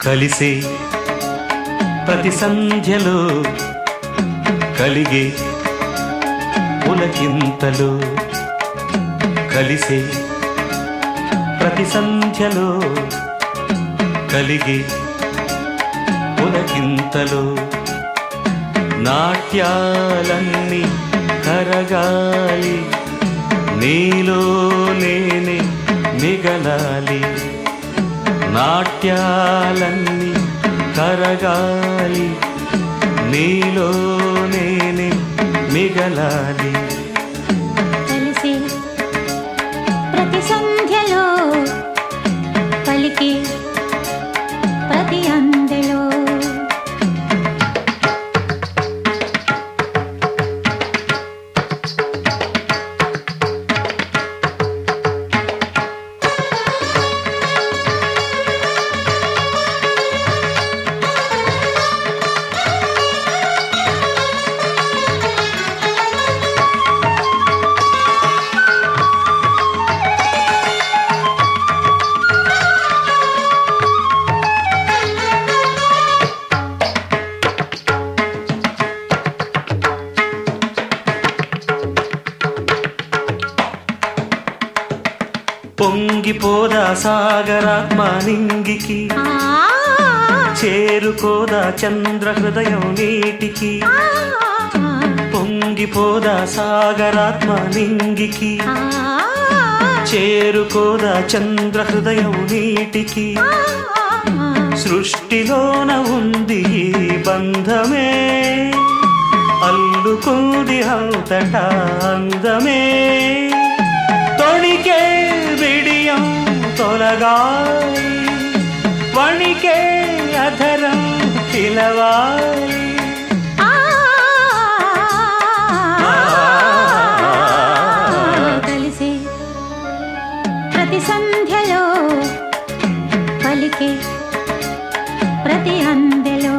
కలిసే ప్రతి సంధ్యలో కలిగే పులకింతలు కలిసే ప్రతి సంధ్యలో కలిగే పులకింతలు నాట్యాలన్నీ కరగాలి నీలో నేనే మిగలాలి నాట్యాలన్నీ కరగాలి నీలో నేనే మిగలాలి కలిసి ప్రతి సంధ్యలో పలికి ప్రతి అందెలో పొంగిపోదా సాగరాత్మ నింగికి ఆ చేరుకోదా చంద్ర హృదయం నీటికి పొంగిపోదా సాగరాత్మ నింగికి చేరుకోదా చంద్ర హృదయం నీటికి సృష్టిలోన ఉంది ఈ బంధమే అల్లుకుంది అంతటా అందమే తొణికే విడియం తొలగాలి వణికే అధరం పిలవాలి కలిసి ప్రతి సంధ్యలో పలికి ప్రతి అందెలో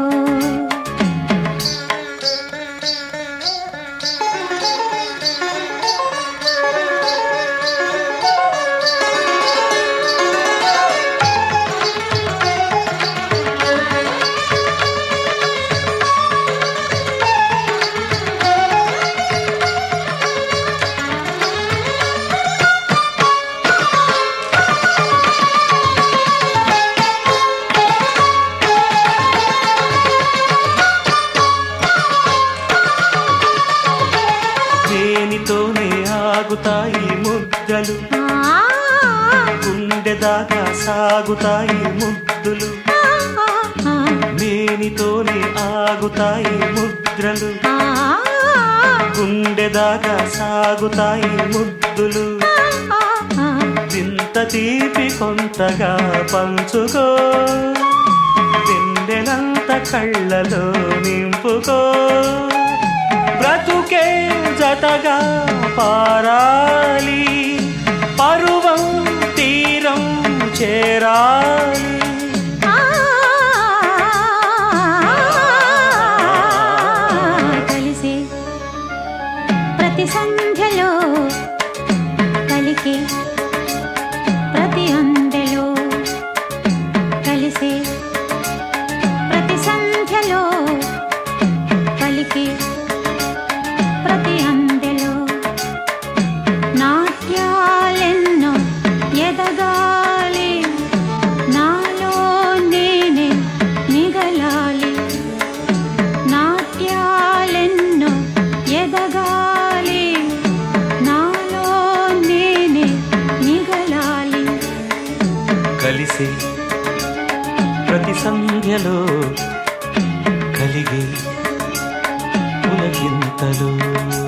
దేనితోనే ఆగుతాయి ముద్దలు గుండె దాకా సాగుతాయి ముద్దులు దేనితోనే ఆగుతాయి ముద్రలు గుండె దాకా సాగుతాయి ముద్దులు వింత తీపి కొంతగా పంచుకో వెన్నెలంత కళ్ళలో నింపుకో బ్రతుకే జతగా పారాలి పరువం తీరం చేరాలి కలిసి ప్రతి సంధ్యలో కలికి ప్రతి అందెలో కలిసి ప్రతి సంధ్యలో కలికి ప్రతి అందెలో నాట్యాలెన్నో ఎదగాలి నాలో నేనే మిగలాలి నాట్యాలెన్నో ఎదగాలి నాలో నేనే మిగలాలి కలిసి ప్రతి సంధ్యలో కలిగి పులకింతలు